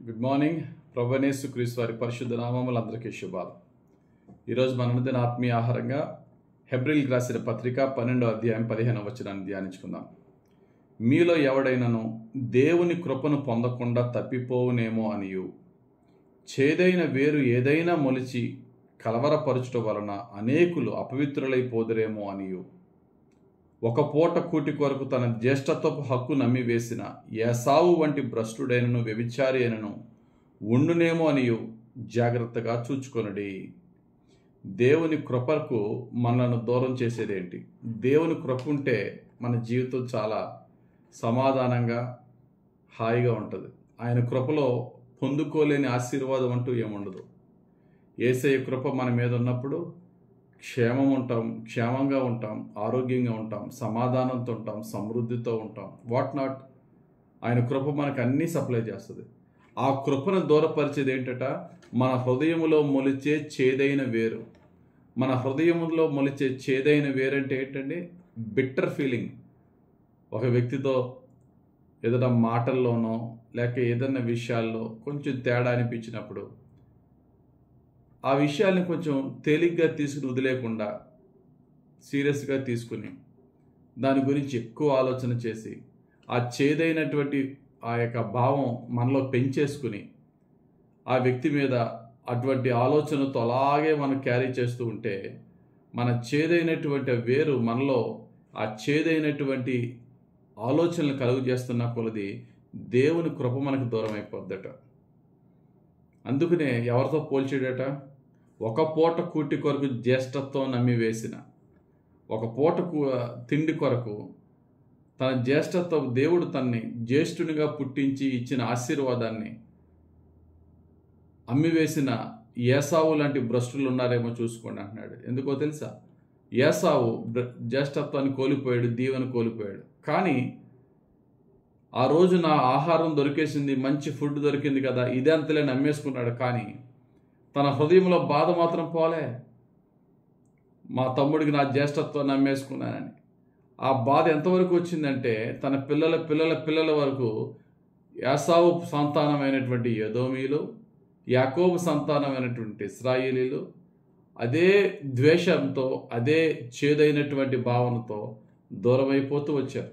good morning ప్రభనేసు క్రీస్తు వారి పరిశుద్ధ నామములు అందరికీ శుభాలు ఈరోజు మన అనుదిన ఆత్మీయ ఆహారంగా హెబ్రిల్ రాసిన పత్రిక పన్నెండో అధ్యాయం పదిహేను వచనాన్ని ధ్యానించుకుందాం మీలో ఎవడైనను దేవుని కృపను పొందకుండా తప్పిపోవునేమో అనియు చేదైన వేరు ఏదైనా మొలిచి కలవరపరచుట వలన అనేకులు అపవిత్రులైపోదురేమో అనియు ఒక పూట కూటి కొరకు తన జ్యేష్ఠత్వపు హక్కు నమ్మి వేసిన ఏసావు వంటి భ్రష్టుడైనను వ్యభిచారి అయినను ఉండునేమో అనియు జాగ్రత్తగా చూచుకొనుడి దేవుని కృపకు మనలను దూరం చేసేదేంటి దేవుని కృప ఉంటే మన జీవితం చాలా సమాధానంగా హాయిగా ఉంటుంది ఆయన కృపలో పొందుకోలేని ఆశీర్వాదం అంటూ ఏముండదు ఏసయ్య కృప మన మీద ఉన్నప్పుడు క్షేమం ఉంటాం క్షేమంగా ఉంటాం ఆరోగ్యంగా ఉంటాం సమాధానంతో ఉంటాం సమృద్ధితో ఉంటాం వాట్ నాట్ ఆయన కృప మనకు అన్నీ సప్లై చేస్తుంది ఆ కృపను దూరపరిచేది ఏంటట మన హృదయములో మొలిచే చేదైన వేరు మన హృదయములో మొలిచే చేదైన వేరంటే ఏంటండి బిట్టర్ ఫీలింగ్ ఒక వ్యక్తితో ఏదైనా మాటల్లోనో లేక ఏదైనా విషయాల్లో కొంచెం తేడా అనిపించినప్పుడు ఆ విషయాల్ని కొంచెం తేలిగ్గా తీసుకుని వదిలేకుండా సీరియస్గా తీసుకుని దాని గురించి ఎక్కువ ఆలోచన చేసి ఆ చేదైనటువంటి ఆ యొక్క భావం మనలో పెంచేసుకుని ఆ వ్యక్తి మీద అటువంటి ఆలోచనతో అలాగే మనం క్యారీ చేస్తూ ఉంటే మన చేదైనటువంటి వేరు మనలో ఆ చేదైనటువంటి ఆలోచనలు కలుగు చేస్తున్న కొలది దేవుని కృప మనకు దూరం అయిపోద్దట అందుకనే ఎవరితో పోల్చాడట ఒక పూట కూటి కొరకు జ్యేష్ఠత్వం నమ్మి వేసిన ఒక పూట కు- తిండి కొరకు తన జ్యేష్ఠత్వం దేవుడు తన్ని జ్యేష్ఠునిగా పుట్టించి ఇచ్చిన ఆశీర్వాదాన్ని అమ్మివేసిన ఏసావు లాంటి భ్రష్టులు ఉన్నారేమో చూసుకోండి అంటున్నాడు ఎందుకో తెలుసా ఏసావు భ్ర- జ్యేష్ఠత్వాన్ని కోల్పోయాడు దీవెన కోల్పోయాడు కానీ ఆ రోజు నా ఆహారం దొరికేసింది మంచి ఫుడ్ దొరికింది కదా ఇదే అంతలే నమ్మేసుకున్నాడు కానీ తన హృదయంలో బాధ మాత్రం పోలే మా తమ్ముడికి నా జ్యేష్ఠత్వం నమ్మేసుకున్నానని ఆ బాధ ఎంతవరకు వచ్చిందంటే తన పిల్లల పిల్లల పిల్లల వరకు యాసావు సంతానమైనటువంటి యదోమీలు యాకోబు సంతానమైనటువంటి ఇస్రాయేలీలు అదే ద్వేషంతో అదే చేదైనటువంటి భావనతో దూరమైపోతూ వచ్చారు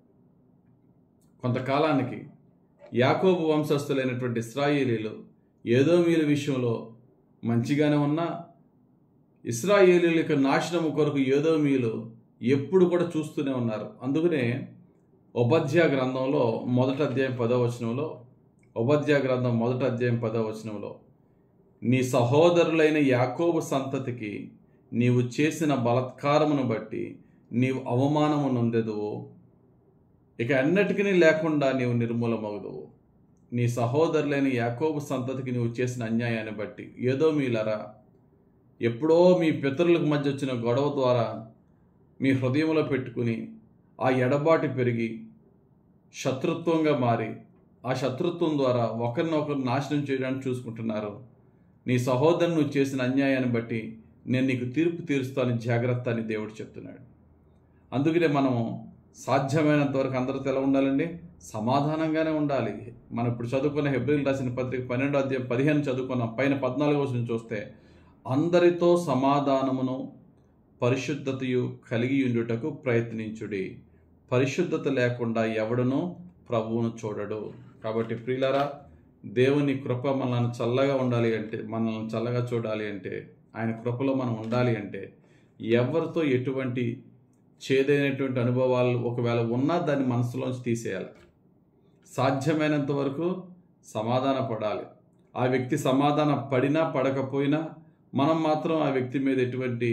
కొంతకాలానికి యాకోబు వంశస్థులైనటువంటి ఇస్రాయేలీలు ఏదోమీల విషయంలో మంచిగానే ఉన్నా ఇస్రాయేలీల యొక్క నాశనము కొరకు ఏదోమీలు ఎప్పుడు కూడా చూస్తూనే ఉన్నారు అందుకనే ఉపధ్యాయ గ్రంథంలో మొదటి అధ్యాయం పదవ వచనంలో ఉపధ్యాయ గ్రంథం మొదటి అధ్యాయం పదవ వచనంలో నీ సహోదరులైన యాకోబు సంతతికి నీవు చేసిన బలత్కారమును బట్టి నీవు అవమానము నొందెదువు ఇక అన్నిటికీ లేకుండా నీవు నిర్మూలమవుదువు నీ సహోదరులైన యాకోబు సంతతికి నీవు చేసిన అన్యాయాన్ని బట్టి ఏదో మీలరా ఎప్పుడో మీ పితరులకు మధ్య వచ్చిన గొడవ ద్వారా మీ హృదయంలో పెట్టుకుని ఆ ఎడబాటు పెరిగి శత్రుత్వంగా మారి ఆ శత్రుత్వం ద్వారా ఒకరినొకరు నాశనం చేయడానికి చూసుకుంటున్నారు నీ సహోదరుని నువ్వు చేసిన అన్యాయాన్ని బట్టి నేను నీకు తీర్పు తీరుస్తాను జాగ్రత్త అని దేవుడు చెప్తున్నాడు అందుకనే మనం సాధ్యమైనంత వరకు అందరితో ఎలా ఉండాలండి సమాధానంగానే ఉండాలి మనం ఇప్పుడు చదువుకున్న హెబ్రిల్ రాసిన పత్రిక పన్నెండో అధ్యాయం పదిహేను చదువుకున్నాం పైన పద్నాలుగో వచనం చూస్తే అందరితో సమాధానమును పరిశుద్ధతయు కలిగి ఉండుటకు ప్రయత్నించుడి పరిశుద్ధత లేకుండా ఎవడును ప్రభువును చూడడు కాబట్టి ప్రియులారా దేవుని కృప మనల్ని చల్లగా ఉండాలి అంటే మనల్ని చల్లగా చూడాలి అంటే ఆయన కృపలో మనం ఉండాలి అంటే ఎవరితో ఎటువంటి చేదైనటువంటి అనుభవాలు ఒకవేళ ఉన్నా దాన్ని మనసులోంచి తీసేయాలి సాధ్యమైనంత వరకు సమాధాన పడాలి ఆ వ్యక్తి సమాధాన పడినా పడకపోయినా మనం మాత్రం ఆ వ్యక్తి మీద ఎటువంటి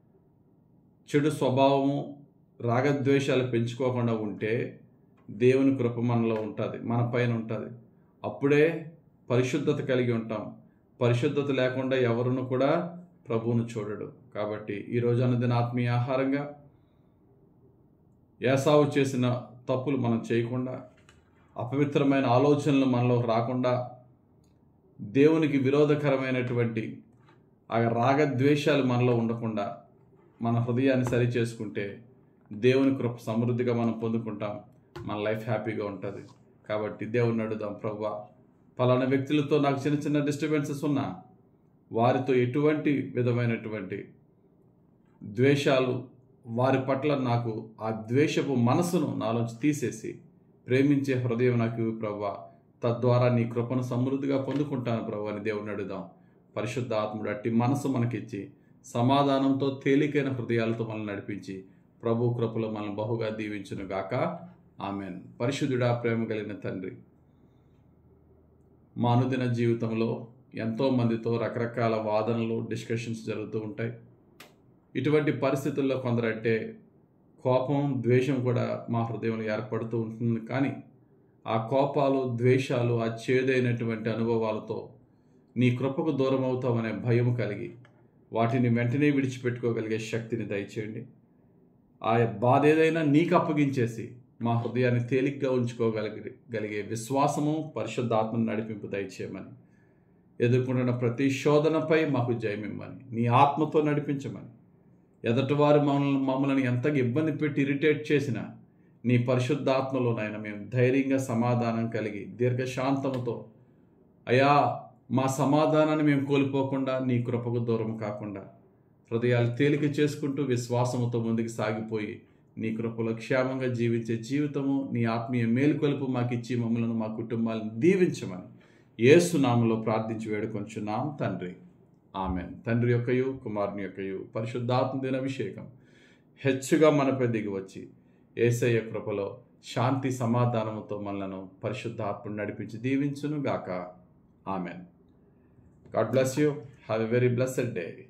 చెడు స్వభావము రాగద్వేషాలు పెంచుకోకుండా ఉంటే దేవుని కృప మనలో ఉంటుంది మన పైన ఉంటుంది అప్పుడే పరిశుద్ధత కలిగి ఉంటాం పరిశుద్ధత లేకుండా ఎవరును కూడా ప్రభువును చూడడు కాబట్టి ఈరోజు అన్నదిన ఆత్మీయ ఆహారంగా ఏసావు చేసిన తప్పులు మనం చేయకుండా అపవిత్రమైన ఆలోచనలు మనలో రాకుండా దేవునికి విరోధకరమైనటువంటి ఆ రాగద్వేషాలు మనలో ఉండకుండా మన హృదయాన్ని సరి చేసుకుంటే దేవుని కృప సమృద్ధిగా మనం పొందుకుంటాం మన లైఫ్ హ్యాపీగా ఉంటుంది కాబట్టి దేవుని అడుగుదాం ప్రభా పలానా వ్యక్తులతో నాకు చిన్న చిన్న డిస్టర్బెన్సెస్ ఉన్నా వారితో ఎటువంటి విధమైనటువంటి ద్వేషాలు వారి పట్ల నాకు ఆ ద్వేషపు మనసును నాలోంచి తీసేసి ప్రేమించే హృదయం నాకు ఇవ్వు ప్రభా తద్వారా నీ కృపను సమృద్ధిగా పొందుకుంటాను ప్రభు అని దేవుని అడుగుదాం పరిశుద్ధ ఆత్ముడు అట్టి మనసు మనకిచ్చి సమాధానంతో తేలికైన హృదయాలతో మనల్ని నడిపించి ప్రభు కృపలో మనల్ని బహుగా దీవించును గాక ఆమెన్ పరిశుద్ధుడా ప్రేమ కలిగిన తండ్రి మా అనుదిన జీవితంలో ఎంతో మందితో రకరకాల వాదనలు డిస్కషన్స్ జరుగుతూ ఉంటాయి ఇటువంటి పరిస్థితుల్లో కొందరంటే కోపం ద్వేషం కూడా మా హృదయంలో ఏర్పడుతూ ఉంటుంది కానీ ఆ కోపాలు ద్వేషాలు ఆ చేదైనటువంటి అనుభవాలతో నీ కృపకు దూరం అవుతామనే భయం కలిగి వాటిని వెంటనే విడిచిపెట్టుకోగలిగే శక్తిని దయచేయండి ఆ బాధ ఏదైనా నీకు అప్పగించేసి మా హృదయాన్ని తేలిగ్గా ఉంచుకోగలిగే గలిగే విశ్వాసము పరిశుద్ధాత్మను నడిపింపు దయచేయమని ఎదుర్కొంటున్న ప్రతి శోధనపై మాకు జయమిమ్మని నీ ఆత్మతో నడిపించమని ఎదటివారు మమ్మల్ని మమ్మల్ని ఎంతగా ఇబ్బంది పెట్టి ఇరిటేట్ చేసినా నీ పరిశుద్ధాత్మలోనైనా మేము ధైర్యంగా సమాధానం కలిగి దీర్ఘశాంతముతో అయా మా సమాధానాన్ని మేము కోల్పోకుండా నీ కృపకు దూరం కాకుండా హృదయాలు తేలిక చేసుకుంటూ విశ్వాసముతో ముందుకు సాగిపోయి నీ కృపలో క్షేమంగా జీవించే జీవితము నీ ఆత్మీయ మేలుకొలుపు మాకు ఇచ్చి మమ్మల్ని మా కుటుంబాలను దీవించమని ఏసునామలో ప్రార్థించి వేడుకొంచున్నాం తండ్రి ఆమెన్ తండ్రి యొక్కయు కుమారుని యొక్కయు పరిశుద్ధాత్మ దిన అభిషేకం హెచ్చుగా మనపై దిగి వచ్చి ఏసయ్య కృపలో శాంతి సమాధానముతో మనలను పరిశుద్ధాత్మను నడిపించి దీవించును గాక amen God bless you have a very blessed day